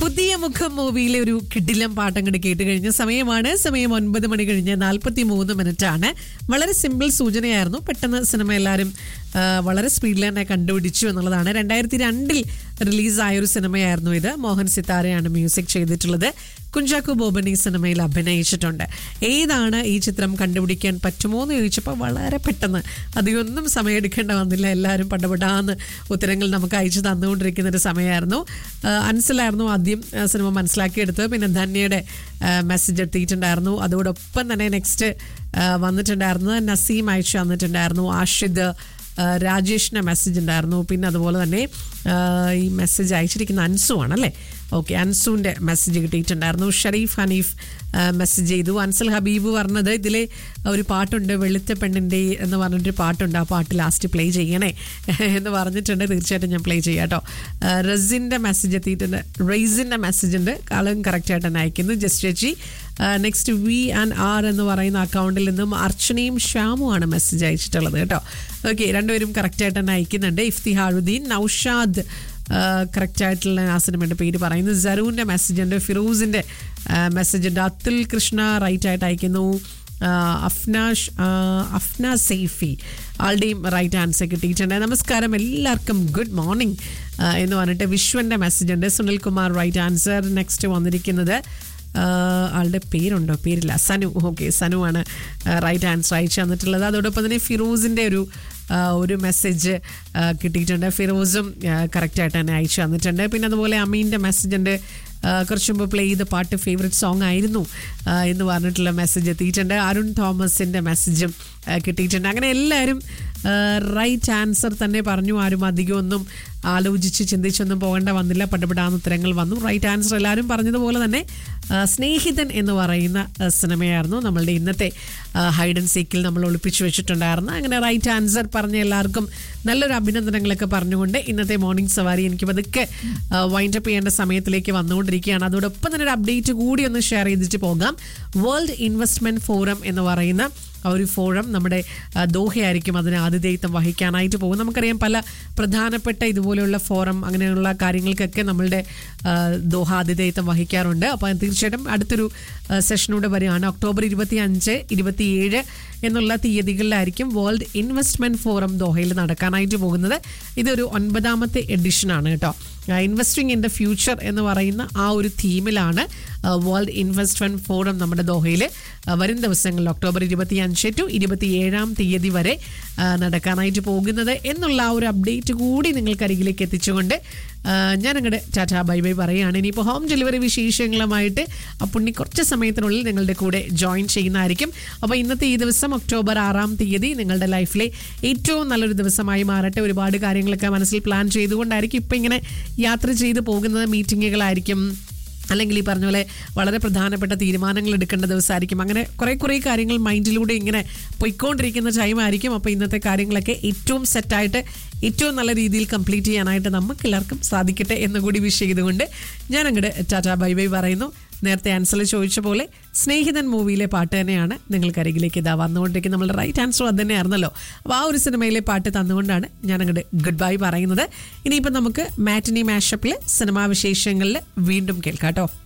പുതിയ മുഖം മൂവിയിലെ ഒരു കിടിലം പാട്ടങ്ങട് കേട്ട് കഴിഞ്ഞ സമയമാണ് സമയം ഒൻപത് മണി കഴിഞ്ഞ് നാൽപ്പത്തി മൂന്ന് മിനിറ്റ് ആണ് വളരെ സിമ്പിൾ സൂചനയായിരുന്നു പെട്ടെന്ന് സിനിമ എല്ലാവരും ആ, വളരെ സ്പീഡിൽ തന്നെ കണ്ടുപിടിച്ചു എന്നുള്ളതാണ് രണ്ടായിരത്തി രണ്ടിൽ റിലീസായ ഒരു സിനിമയായിരുന്നു ഇത് മോഹൻ സിത്താരയാണ് മ്യൂസിക് ചെയ്തിട്ടുള്ളത് കുഞ്ചാക്കു ബോബൻ ഈ സിനിമയിൽ അഭിനയിച്ചിട്ടുണ്ട് ഏതാണ് ഈ ചിത്രം കണ്ടുപിടിക്കാൻ പറ്റുമോ എന്ന് ചോദിച്ചപ്പോൾ വളരെ പെട്ടെന്ന് അധികമൊന്നും സമയമെടുക്കേണ്ട വന്നില്ല എല്ലാവരും പടപെടാന്ന് ഉത്തരങ്ങൾ നമുക്ക് അയച്ചു തന്നുകൊണ്ടിരിക്കുന്ന ഒരു സമയമായിരുന്നു ആ, അൻസലായിരുന്നു ആദ്യം ആ, സിനിമ മനസ്സിലാക്കിയെടുത്തത് പിന്നെ ധന്യയുടെ മെസ്സേജ് എത്തിയിട്ടുണ്ടായിരുന്നു അതോടൊപ്പം തന്നെ നെക്സ്റ്റ് വന്നിട്ടുണ്ടായിരുന്നത് നസീം അയച്ചു വന്നിട്ടുണ്ടായിരുന്നു ആഷിദ് ആ, രാജേഷിൻ്റെ മെസ്സേജ് ഉണ്ടായിരുന്നു പിന്നെ അതുപോലെ തന്നെ ആ, ഈ മെസ്സേജ് അയച്ചിരിക്കുന്ന അൻസു ആണല്ലേ ഓക്കെ അൻസുവിൻ്റെ മെസ്സേജ് കിട്ടിയിട്ടുണ്ടായിരുന്നു ഷരീഫ് ഹനീഫ് മെസ്സേജ് ചെയ്തു അൻസൽ ഹബീബ് പറഞ്ഞത് ഇതിലെ ഒരു പാട്ടുണ്ട് വെളുത്ത പെണ്ണിൻ്റെ എന്ന് പറഞ്ഞിട്ടൊരു പാട്ടുണ്ട് ആ പാട്ട് ലാസ്റ്റ് പ്ലേ ചെയ്യണേ എന്ന് പറഞ്ഞിട്ടുണ്ട് തീർച്ചയായിട്ടും ഞാൻ പ്ലേ ചെയ്യാം കേട്ടോ റസിൻ്റെ മെസ്സേജ് എത്തിയിട്ടുണ്ട് റൈസിൻ്റെ മെസ്സേജ് ഉണ്ട് കാലം കറക്റ്റായിട്ട് തന്നെ അയക്കുന്നു ജസ്റ്റ് ചേച്ചി നെക്സ്റ്റ് വി ആൻഡ് ആർ എന്ന് പറയുന്ന അക്കൗണ്ടിൽ നിന്നും അർച്ചനയും ഷ്യാമുമാണ് മെസ്സേജ് അയച്ചിട്ടുള്ളത് കേട്ടോ ഓക്കെ രണ്ടുപേരും കറക്റ്റായിട്ട് തന്നെ അയക്കുന്നുണ്ട് ഇഫ്തിഹാറുദ്ദീൻ നൌഷാദ് കറക്റ്റ് ആയിട്ടുള്ള ആ സിനിമയുടെ പേര് പറയുന്നത് സറൂൻ്റെ മെസ്സേജ് ഉണ്ട് ഫിറോസിൻ്റെ മെസ്സേജ് ഉണ്ട് അതുൽ കൃഷ്ണ റൈറ്റ് ആയിട്ട് അയക്കുന്നു ആ, അഫ്നാഷ് ആ, അഫ്ന സേഫി ആളുടെയും റൈറ്റ് ആൻസർ കിട്ടിയിട്ടുണ്ട് നമസ്കാരം എല്ലാവർക്കും ഗുഡ് മോർണിംഗ് എന്ന് പറഞ്ഞിട്ട് വിശ്വൻ്റെ മെസ്സേജ് ഉണ്ട് Sunil Kumar right answer next വന്നിരിക്കുന്നത് ആഹ് ആളുടെ പേരുണ്ടോ പേരില്ല സനു ഓക്കെ സനു ആണ് റൈറ്റ് ആൻസർ അയച്ചു തന്നിട്ടുള്ളത് അതോടൊപ്പം തന്നെ ഫിറോസിൻ്റെ ഒരു ആഹ് ഒരു മെസ്സേജ് കിട്ടിയിട്ടുണ്ട് ഫിറോസും കറക്റ്റായിട്ട് തന്നെ അയച്ചു തന്നിട്ടുണ്ട് പിന്നെ അതുപോലെ അമീൻ്റെ മെസ്സേജ് ഉണ്ട് ആഹ് കുറച്ച് മുമ്പ് പ്ലേ ചെയ്ത പാട്ട് ഫേവററ്റ് സോങ് ആയിരുന്നു ആഹ് എന്ന് പറഞ്ഞിട്ടുള്ള മെസ്സേജ് എത്തിയിട്ടുണ്ട് അരുൺ തോമസിൻ്റെ മെസ്സേജും ആഹ് കിട്ടിയിട്ടുണ്ട് അങ്ങനെ എല്ലാവരും റൈറ്റ് ആൻസർ തന്നെ പറഞ്ഞു ആരും അധികമൊന്നും ആലോചിച്ച് ചിന്തിച്ചൊന്നും പോകേണ്ട വന്നില്ല പടപെടാന്ന് ഉത്തരങ്ങൾ വന്നു റൈറ്റ് ആൻസർ എല്ലാവരും പറഞ്ഞതുപോലെ തന്നെ ആ, സ്നേഹിതൻ എന്ന് പറയുന്ന ആ, സിനിമയായിരുന്നു നമ്മളുടെ ഇന്നത്തെ ഹൈഡ് ആൻഡ് സീക്കിൽ നമ്മൾ ഒളിപ്പിച്ചു വെച്ചിട്ടുണ്ടായിരുന്നു അങ്ങനെ റൈറ്റ് ആൻസർ പറഞ്ഞ എല്ലാവർക്കും നല്ലൊരു അഭിനന്ദനങ്ങളൊക്കെ പറഞ്ഞുകൊണ്ട് ഇന്നത്തെ മോർണിംഗ് സവാരി എനിക്ക് പതുക്കെ വൈൻഡ് അപ്പ് ചെയ്യേണ്ട സമയത്തിലേക്ക് വന്നുകൊണ്ടിരിക്കുകയാണ് അതോടൊപ്പം തന്നെ ഒരു അപ്ഡേറ്റ് കൂടി ഒന്ന് ഷെയർ ചെയ്തിട്ട് പോകാം വേൾഡ് ഇൻവെസ്റ്റ്മെന്റ് ഫോറം എന്ന് പറയുന്ന ആ ഒരു ഫോറം നമ്മുടെ ആ, ദോഹയായിരിക്കും അതിന് ആതിഥേയത്വം വഹിക്കാനായിട്ട് പോകും നമുക്കറിയാം പല പ്രധാനപ്പെട്ട ഇതുപോലെയുള്ള ഫോറം അങ്ങനെയുള്ള കാര്യങ്ങൾക്കൊക്കെ നമ്മളുടെ ആ, ദോഹ ആതിഥേയത്വം വഹിക്കാറുണ്ട് അപ്പോൾ തീർച്ചയായിട്ടും അടുത്തൊരു ആ, സെഷനൂടെ വരികയാണ് ഒക്ടോബർ ഇരുപത്തി അഞ്ച് ഇരുപത്തിയേഴ് എന്നുള്ള തീയതികളിലായിരിക്കും വേൾഡ് ഇൻവെസ്റ്റ്മെന്റ് ഫോറം ദോഹയിൽ നടക്കാനായിട്ട് പോകുന്നത് ഇതൊരു ഒൻപതാമത്തെ എഡിഷനാണ് കേട്ടോ ഇൻവെസ്റ്റിംഗ് ഇൻ ദ ഫ്യൂച്ചർ എന്ന് പറയുന്ന ആ ഒരു തീമിലാണ് വേൾഡ് ഇൻവെസ്റ്റ്മെന്റ് ഫോറം നമ്മുടെ ദോഹയിൽ വരും ദിവസങ്ങളിൽ ഒക്ടോബർ ഇരുപത്തി അഞ്ച് ടു ഇരുപത്തിയേഴാം തീയതി വരെ ആ, നടക്കാനായിട്ട് പോകുന്നത് എന്നുള്ള ആ ഒരു അപ്ഡേറ്റ് കൂടി നിങ്ങൾക്ക് അരികിലേക്ക് എത്തിച്ചുകൊണ്ട് ആ, ഞാൻ അങ്ങോട്ട് ടാറ്റാ ബൈ ബൈ പറയുകയാണ് ഇനിയിപ്പോൾ ഹോം ഡെലിവറി വിശേഷങ്ങളുമായിട്ട് അപ്പുണ്ണി കുറച്ച് സമയത്തിനുള്ളിൽ നിങ്ങളുടെ കൂടെ ജോയിൻ ചെയ്യുന്നതായിരിക്കും അപ്പോൾ ഇന്നത്തെ ഈ ദിവസം ഒക്ടോബർ ആറാം തീയതി നിങ്ങളുടെ ലൈഫിലെ ഏറ്റവും നല്ലൊരു ദിവസമായി മാറട്ടെ ഒരുപാട് കാര്യങ്ങളൊക്കെ മനസ്സിൽ പ്ലാൻ ചെയ്തുകൊണ്ടായിരിക്കും ഇപ്പം ഇങ്ങനെ യാത്ര ചെയ്ത് പോകുന്നത് മീറ്റിങ്ങുകളായിരിക്കും അല്ലെങ്കിൽ ഈ പറഞ്ഞ പോലെ വളരെ പ്രധാനപ്പെട്ട തീരുമാനങ്ങൾ എടുക്കേണ്ട ദിവസമായിരിക്കും അങ്ങനെ കുറേ കുറേ കാര്യങ്ങൾ മൈൻഡിലൂടെ ഇങ്ങനെ പൊയ്ക്കൊണ്ടിരിക്കുന്ന ടൈമായിരിക്കും അപ്പോൾ ഇന്നത്തെ കാര്യങ്ങളൊക്കെ ഏറ്റവും സെറ്റായിട്ട് ഏറ്റവും നല്ല രീതിയിൽ കംപ്ലീറ്റ് ചെയ്യാനായിട്ട് നമുക്ക് എല്ലാവർക്കും സാധിക്കട്ടെ എന്ന് കൂടി വിഷ് ചെയ്തുകൊണ്ട് ഞാൻ അങ്ങോട്ട് ടാറ്റാ ബൈ ബൈ പറയുന്നു നേരത്തെ ആൻസർ ചോദിച്ച പോലെ സ്നേഹിതൻ മൂവിയിലെ പാട്ട് തന്നെയാണ് നിങ്ങൾക്ക് അരികിലേക്ക് ഇതാ വന്നുകൊണ്ടിരിക്കുന്നത് നമ്മളുടെ റൈറ്റ് ആൻസർ അത് തന്നെയായിരുന്നല്ലോ അപ്പോൾ ആ ഒരു സിനിമയിലെ പാട്ട് തന്നുകൊണ്ടാണ് ഞാൻ അങ്ങോട്ട് ഗുഡ് ബൈ പറയുന്നത് ഇനിയിപ്പോൾ നമുക്ക് മാറ്റിനി മാഷപ്പിൽ സിനിമാ വിശേഷങ്ങളിൽ വീണ്ടും കേൾക്കാം കേട്ടോ